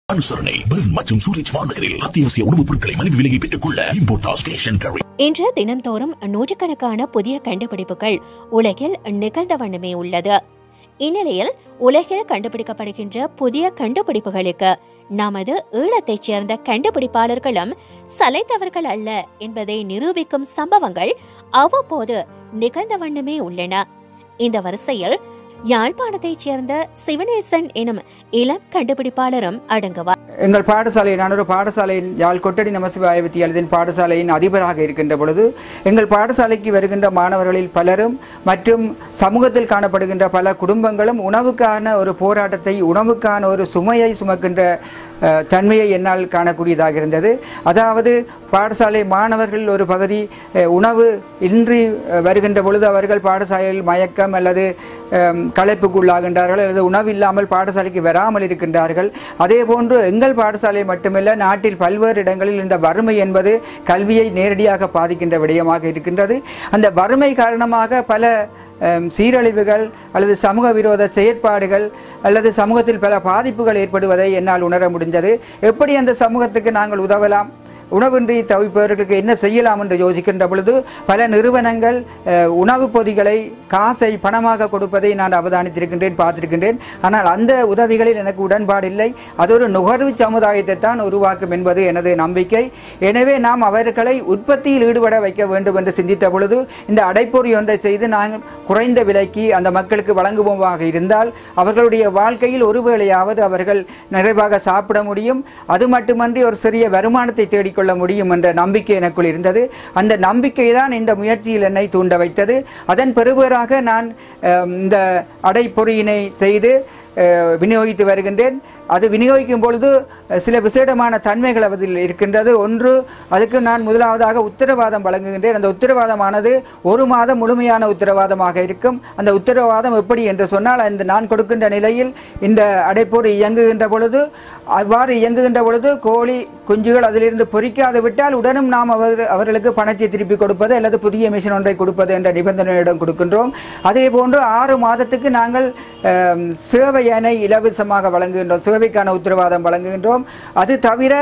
அனுசரணை பெர்ன் மற்றும் சூரிச் மாநகரில் அத்தியாவசிய உணவுப் பொருட்களை மலிவு விலையை பெற்றுக் கொள்ள இம்போர்டாஸ் கேஷ் அண்ட் கேரி இன்று தினம்தோறும் நூற்றுக்கணக்கான புதிய கண்டுபிடிப்புகள் உலகில் நிகழ்ந்த வண்ணமே உள்ளது இந்நிலையில் உலகில் கண்டுபிடிக்கப்படுகின்ற புதிய கண்டுபிடிப்புகளுக்கு நமது ஈழத்தைச் சேர்ந்த கண்டுபிடிப்பாளர்களும் சலைத்தவர்கள் அல்ல என்பதை நிரூபிக்கும் சம்பவங்கள் அவ்வப்போது நிகழ்ந்த வண்ணமே உள்ளன இந்த வரிசையில் யாழ்ப்பாணத்தைச் சேர்ந்த சிவனேசன் எனும் இளம் கண்டுபிடிப்பாளரும் அடங்குவார் எங்கள் பாடசாலை நான் ஒரு பாடசாலையின் யாழ் கொட்டடி நமசிவாய வித்தியாலயத்தின் பாடசாலையின் அதிபராக இருக்கின்ற பொழுது எங்கள் பாடசாலைக்கு வருகின்ற மாணவர்களில் பலரும் மற்றும் சமூகத்தில் காணப்படுகின்ற பல குடும்பங்களும் உணவுக்கான ஒரு போராட்டத்தை உணவுக்கான ஒரு சுமையை சுமக்கின்ற அஹ், தன்மையை என்னால் காணக்கூடியதாக இருந்தது அதாவது பாடசாலை மாணவர்கள் ஒரு பகுதி அஹ், உணவு இன்றி அஹ், வருகின்ற பொழுது அவர்கள் பாடசாலையில் மயக்கம் அல்லது அஹ், களைப்புக்குள்ளாகின்றார்கள் அல்லது உணவு இல்லாமல் பாடசாலைக்கு வராமல் இருக்கின்றார்கள் அதே போன்று எங்கள் பாடசாலை மட்டுமல்ல நாட்டில் பல்வேறு இடங்களில் இந்த வறுமை என்பது கல்வியை நேரடியாக பாதிக்கின்ற விடயமாக இருக்கின்றது அந்த வறுமை காரணமாக பல அஹ், சீரழிவுகள் அல்லது சமூக விரோத செயற்பாடுகள் அல்லது சமூகத்தில் பல பாதிப்புகள் ஏற்படுவதை என்னால் உணர முடிந்தது எப்படி அந்த சமூகத்துக்கு நாங்கள் உதவலாம் உணவின்றி தவிப்பவர்களுக்கு என்ன செய்யலாம் என்று யோசிக்கின்ற பொழுது பல நிறுவனங்கள் அஹ், உணவுப் பொதிகளை காசை பணமாக கொடுப்பதை நான் அவதானித்திருக்கின்றேன் பார்த்திருக்கின்றேன் ஆனால் அந்த உதவிகளில் எனக்கு உடன்பாடு இல்லை அது ஒரு நுகர்வு சமுதாயத்தை தான் உருவாக்கும் என்பது எனது நம்பிக்கை எனவே நாம் அவர்களை உற்பத்தியில் ஈடுபட வைக்க வேண்டும் என்று சிந்தித்த பொழுது இந்த அடைப்பொறி ஒன்றை செய்து நாங்கள் குறைந்த விலைக்கு அந்த மக்களுக்கு வழங்குவோமாக இருந்தால் அவர்களுடைய வாழ்க்கையில் ஒருவேளையாவது அவர்கள் நிறைவாக சாப்பிட முடியும் அது மட்டுமன்றி ஒரு சிறிய வருமானத்தை தேடிக்கொள்ள முடியும் என்ற நம்பிக்கை எனக்குள் இருந்தது அந்த நம்பிக்கை தான் இந்த முயற்சியில் என்னை தூண்ட வைத்தது அதன் பெறுவராக நான் அஹ், இந்த அடைப்பொறியினை செய்து அஹ், விநியோகித்து வருகின்றேன் அது விநியோகிக்கும் பொழுது அஹ், சில விசேடமான தன்மைகள் அதில் இருக்கின்றது ஒன்று அதுக்கு நான் முதலாவதாக உத்தரவாதம் வழங்குகின்றேன் அந்த உத்தரவாதமானது ஒரு மாதம் முழுமையான உத்தரவாதமாக இருக்கும் அந்த உத்தரவாதம் எப்படி என்று சொன்னால் அந்த நான் கொடுக்கின்ற நிலையில் இந்த அடைப்பொறி இயங்குகின்ற பொழுது அவ்வாறு இயங்குகின்ற பொழுது கோழி குஞ்சுகள் அதிலிருந்து பொறிக்காது விட்டால் உடனும் நாம் அவர் அவர்களுக்கு பணத்தை திருப்பி கொடுப்பது அல்லது புதிய மிஷின் ஒன்றை கொடுப்பது என்ற நிபந்தனையிடம் கொடுக்கின்றோம் அதே போன்று ஆறு மாதத்துக்கு நாங்கள் அஹ், சேவை அணை இலவசமாக வழங்குகின்றோம் சேவைக்கான உத்தரவாதம் வழங்குகின்றோம் அது தவிர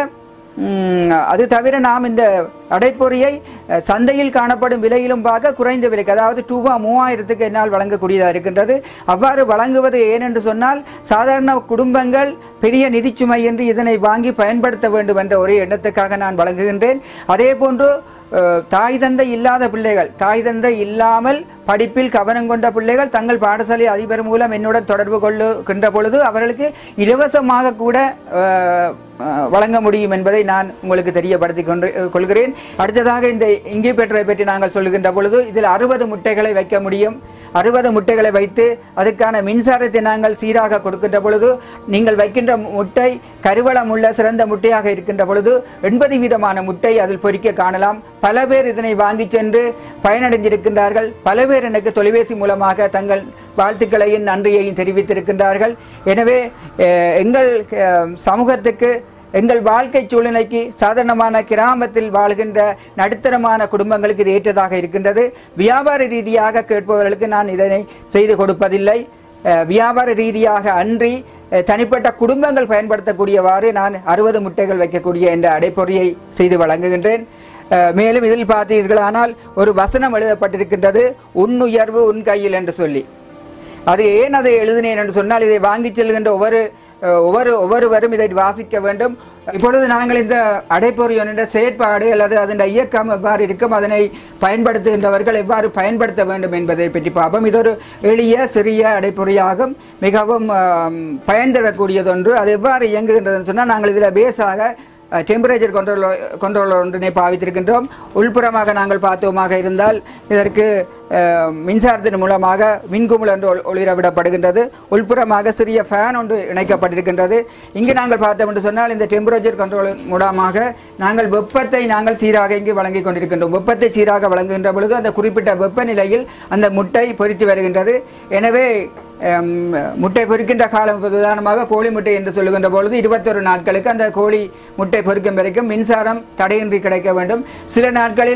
ம், அது தவிர நாம் இந்த அடைப்பொறியை அஹ், சந்தையில் காணப்படும் விலையிலும் பார்க்க குறைந்த விலைக்கு அதாவது ரூபா மூவாயிரத்துக்கு என்னால் வழங்கக்கூடியதாக இருக்கின்றது அவ்வாறு வழங்குவது ஏனென்று சொன்னால் சாதாரண குடும்பங்கள் பெரிய நிதிச்சுமை என்று இதனை வாங்கி பயன்படுத்த வேண்டும் என்ற ஒரு எண்ணத்துக்காக நான் வழங்குகின்றேன் அதே போன்று அஹ், தாய் தந்தை இல்லாத பிள்ளைகள் தாய் தந்தை இல்லாமல் படிப்பில் கவனம் கொண்ட பிள்ளைகள் தங்கள் பாடசாலை அதிபர் மூலம் என்னுடன் தொடர்பு கொள்ளுகின்ற பொழுது அவர்களுக்கு இலவசமாக கூட அஹ், அஹ், வழங்க முடியும் என்பதை நான் உங்களுக்கு தெரியப்படுத்தி கொண்டு கொள்கிறேன் அடுத்ததாக இந்த இங்கிபெட்டரை பற்றி நாங்கள் சொல்லுகின்ற பொழுது இதில் அறுபது முட்டைகளை வைக்க முடியும் அறுபது முட்டைகளை வைத்து அதற்கான மின்சாரத்தை நாங்கள் சீராக கொடுக்கின்ற பொழுது நீங்கள் வைக்கின்ற முட்டை கருவளம் உள்ள சிறந்த முட்டையாக இருக்கின்ற பொழுது எண்பது வீதமான முட்டை அதில் பொறிக்க காணலாம் பல பேர் இதனை வாங்கி சென்று பயனடைந்திருக்கின்றார்கள் பல பேர் எனக்கு தொலைபேசி மூலமாக தங்கள் வாழ்த்துக்களையும் நன்றியையும் தெரிவித்திருக்கின்றார்கள் எனவே அஹ், எங்கள் அஹ், சமூகத்துக்கு எங்கள் வாழ்க்கை சூழ்நிலைக்கு சாதாரணமான கிராமத்தில் வாழ்கின்ற நடுத்தரமான குடும்பங்களுக்கு இது ஏற்றதாக இருக்கின்றது வியாபார ரீதியாக கேட்பவர்களுக்கு நான் இதனை செய்து கொடுப்பதில்லை அஹ், வியாபார ரீதியாக அன்றி அஹ், தனிப்பட்ட குடும்பங்கள் பயன்படுத்தக்கூடியவாறு நான் அறுபது முட்டைகள் வைக்கக்கூடிய இந்த அடைப்பொறியை செய்து வழங்குகின்றேன் அஹ், மேலும் இதில் பார்த்தீர்களானால் ஒரு வசனம் எழுதப்பட்டிருக்கின்றது உன்னுயர்வு உன் கையில் என்று சொல்லி அது ஏன் அதை எழுதினேன் என்று சொன்னால் இதை வாங்கிச் செல்கின்ற ஒவ்வொரு அஹ், ஒவ்வொரு ஒவ்வொருவரும் இதை வாசிக்க வேண்டும் இப்பொழுது நாங்கள் இந்த அடைப்பொறி என்ற செயற்பாடு அல்லது அதன் இயக்கம் எவ்வாறு இருக்கும் அதனை பயன்படுத்துகின்றவர்கள் எவ்வாறு பயன்படுத்த வேண்டும் என்பதை பற்றி பார்ப்போம் இது ஒரு எளிய சிறிய அடைப்பொறியாகும் மிகவும் ஆம், பயன் தரக்கூடியதொன்று அது எவ்வாறு இயங்குகின்றதுன்னு சொன்னால் நாங்கள் இதில் பேஸாக டெம்பரேச்சர் கண்ட்ரோல் கண்ட்ரோலர் ஒன்றினை பாவித்திருக்கின்றோம் உள்புறமாக நாங்கள் பார்த்தோமாக இருந்தால் இதற்கு அஹ், மின்சாரத்தின் மூலமாக மின்குமுள் என்று ஒளி- ஒளிரவிடப்படுகின்றது உள்புறமாக சிறிய ஃபேன் ஒன்று இணைக்கப்பட்டிருக்கின்றது இங்கு நாங்கள் பார்த்தோம் என்று சொன்னால் இந்த டெம்பரேச்சர் கண்ட்ரோல் மூலமாக நாங்கள் வெப்பத்தை நாங்கள் சீராக இங்கு வழங்கிக் கொண்டிருக்கின்றோம் வெப்பத்தை சீராக வழங்குகின்ற பொழுது அந்த குறிப்பிட்ட வெப்பநிலையில் அந்த முட்டை பொரித்து வருகின்றது எனவே அம், முட்டை பொரிக்கின்ற காலம் இப்ப உதாரணமாக கோழி முட்டை என்று சொல்லுகின்ற பொழுது இருபத்தொரு நாட்களுக்கு அந்த கோழி முட்டை பொரிக்கும் வரைக்கும் மின்சாரம் தடையின்றி கிடைக்க வேண்டும் சில நாட்களில்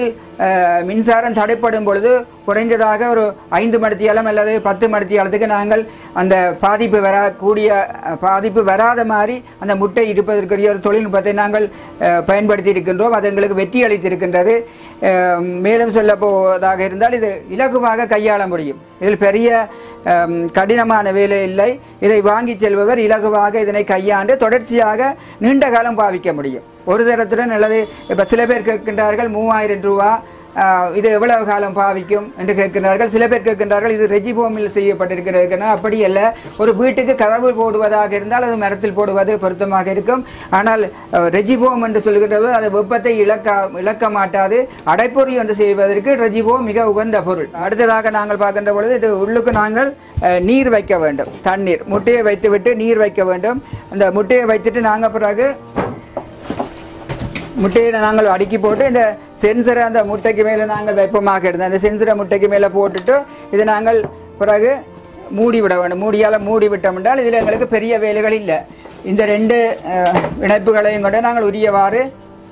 அஹ், மின்சாரம் தடைப்படும் பொழுது குறைந்ததாக ஒரு ஐந்து மணித்தியாலம் அல்லது பத்து மணித்தியாலத்துக்கு நாங்கள் அந்த பாதிப்பு வரக்கூடிய அஹ், பாதிப்பு வராத மாதிரி அந்த முட்டை இருப்பதற்குரிய ஒரு தொழில்நுட்பத்தை நாங்கள் அஹ், பயன்படுத்தி இருக்கின்றோம் அது எங்களுக்கு வெற்றி அளித்திருக்கின்றது அஹ், மேலும் சொல்ல போவதாக இருந்தால் இது இலகுவாக கையாள முடியும் இதில் பெரிய அஹ், கடினமான வேலை இல்லை இதை வாங்கி செல்பவர் இலகுவாக இதனை கையாண்டு தொடர்ச்சியாக நீண்ட காலம் பாவிக்க முடியும் ஒரு தரத்துடன் அல்லது இப்போ சில பேர் கேட்கின்றார்கள் மூவாயிரம் ரூபா ஆஹ், இது எவ்வளவு காலம் பாவிக்கும் என்று கேட்கின்றார்கள் சில பேர் கேட்கின்றார்கள் இது ரெஜிபோமில் செய்யப்பட்டிருக்கிறது அப்படி அல்ல ஒரு வீட்டுக்கு கதவு போடுவதாக இருந்தால் அது மரத்தில் போடுவது பொருத்தமாக இருக்கும் ஆனால் அஹ், ரெஜிபோம் என்று சொல்கின்றது அது வெப்பத்தை இழக்க இழக்க மாட்டாது அடைப்பொறி என்று செய்வதற்கு ரெஜிபோம் மிக உகந்த பொருள் அடுத்ததாக நாங்கள் பார்க்கின்ற பொழுது இது உள்ளுக்கு நாங்கள் அஹ், நீர் வைக்க வேண்டும் தண்ணீர் முட்டையை வைத்துவிட்டு நீர் வைக்க வேண்டும் அந்த முட்டையை வைத்துட்டு நாங்கள் பிறகு முட்டையை நாங்கள் அடுக்கி போட்டு இந்த சென்சரை அந்த முட்டைக்கு மேலே நாங்கள் வெப்பமாக இருந்தோம் அந்த சென்சரை முட்டைக்கு மேலே போட்டுட்டு இதை நாங்கள் பிறகு மூடி விட வேண்டும் மூடியால் மூடி விட்டோம் என்றால் இதில் எங்களுக்கு பெரிய வேலைகள் இல்லை இந்த ரெண்டு அஹ், இணைப்புகளையும் கொண்டு நாங்கள் உரியவாறு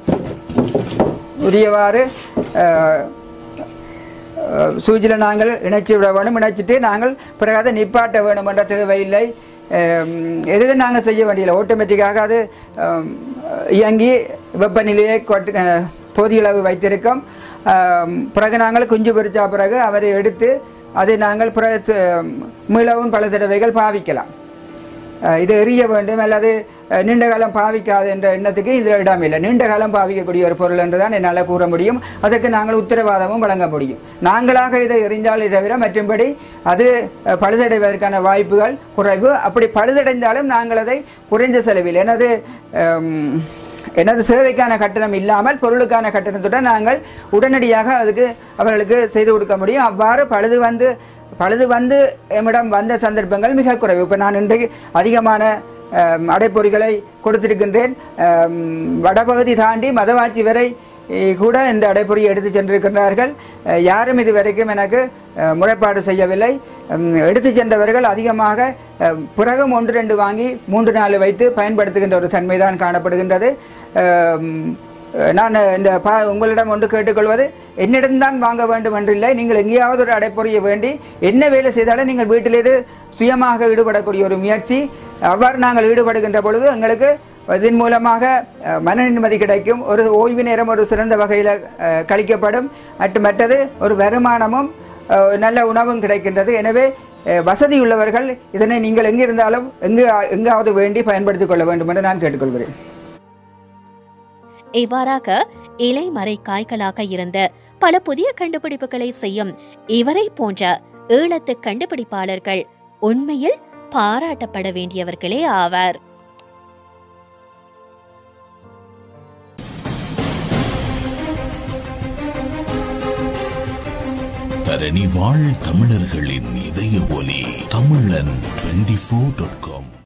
உரியவாறு அஹ், சூஜியில் நாங்கள் இணைச்சி விட வேண்டும் இணைச்சிட்டு நாங்கள் பிறகு அதை நிப்பாட்ட வேண்டும் என்ற தேவையில்லை அம், எதுவும் நாங்கள் செய்ய வேண்டியதில்லை ஆட்டோமேட்டிக்காக அது அம், இயங்கி வெப்பநிலையை கொட்டு அஹ், போதிய அளவு வைத்திருக்கும் அம், பிறகு நாங்கள் குஞ்சு பொரிச்சா பிறகு அவரை எடுத்து அதை நாங்கள் பிறகு து- மீளவும் பல தடவைகள் பாவிக்கலாம் அஹ் இது எரிய வேண்டும் அல்லது அஹ், நீண்ட காலம் பாவிக்காது என்ற எண்ணத்துக்கு இதில் இடம் இல்லை நீண்ட காலம் பாவிக்கக்கூடிய ஒரு பொருள் என்று தான் என்னால் கூற முடியும் அதற்கு நாங்கள் உத்தரவாதமும் வழங்க முடியும் நாங்களாக இதை எறிஞ்சாலே தவிர மற்றும்படி அது அஹ், பழுதடைவதற்கான வாய்ப்புகள் குறைவு அப்படி பழுதடைந்தாலும் நாங்கள் அதை குறைந்த செலவில் எனது அம், எனது சேவைக்கான கட்டணம் இல்லாமல் பொருளுக்கான கட்டணத்துடன் நாங்கள் உடனடியாக அதுக்கு அவர்களுக்கு செய்து கொடுக்க முடியும் அவ்வாறு பழுது வந்து பழுது வந்து எம்மிடம் வந்த சந்தர்ப்பங்கள் மிக குறைவு இப்போ நான் இன்றைக்கு அதிகமான அம், அடைப்பொறிகளை கொடுத்திருக்கின்றேன் அம், வடபகுதி தாண்டி மதவாச்சி வரை இ, கூட இந்த அடைப்பொறியை எடுத்து சென்றிருக்கின்றார்கள் அஹ், யாரும் இது வரைக்கும் எனக்கு அஹ், முறைப்பாடு செய்யவில்லை உம், எடுத்து சென்றவர்கள் அதிகமாக அஹ், பிறகும் ஒன்று ரெண்டு வாங்கி மூன்று நாலு வைத்து பயன்படுத்துகின்ற ஒரு தன்மை தான் காணப்படுகின்றது அஹ், நான் இந்த பா உங்களிடம் ஒன்று கேட்டுக்கொள்வது என்னிடம்தான் வாங்க வேண்டும் என்றில்லை நீங்கள் எங்கேயாவது ஒரு அடைப்பொறிய வேண்டி என்ன வேலை செய்தாலும் நீங்கள் வீட்டிலேது சுயமாக ஈடுபடக்கூடிய ஒரு முயற்சி அவ்வாறு நாங்கள் ஈடுபடுகின்ற பொழுது எங்களுக்கு இதன் மூலமாக அஹ், மன நிம்மதி கிடைக்கும் ஒரு ஓய்வு நேரம் ஒரு சிறந்த வகையில் அஹ், கழிக்கப்படும் மற்றும் மற்றது ஒரு வருமானமும் அஹ், நல்ல உணவும் கிடைக்கின்றது எனவே அஹ், வசதி உள்ளவர்கள் இதனை நீங்கள் எங்கிருந்தாலும் எங்கு எங்காவது வேண்டி பயன்படுத்திக் கொள்ள வேண்டும் என்று நான் கேட்டுக்கொள்கிறேன் இவ்வாறாக இலை மறை காய்களாக இருந்த பல புதிய கண்டுபிடிப்புகளை செய்யும் இவரை போன்ற ஈழத்து கண்டுபிடிப்பாளர்கள் உண்மையில் பாராட்டப்பட வேண்டியவர்களே ஆவார் தரணி வாழ் தமிழர்களின் இதய ஒலி தமிழன் டுவெண்டி ஃபோர் டாட் காம்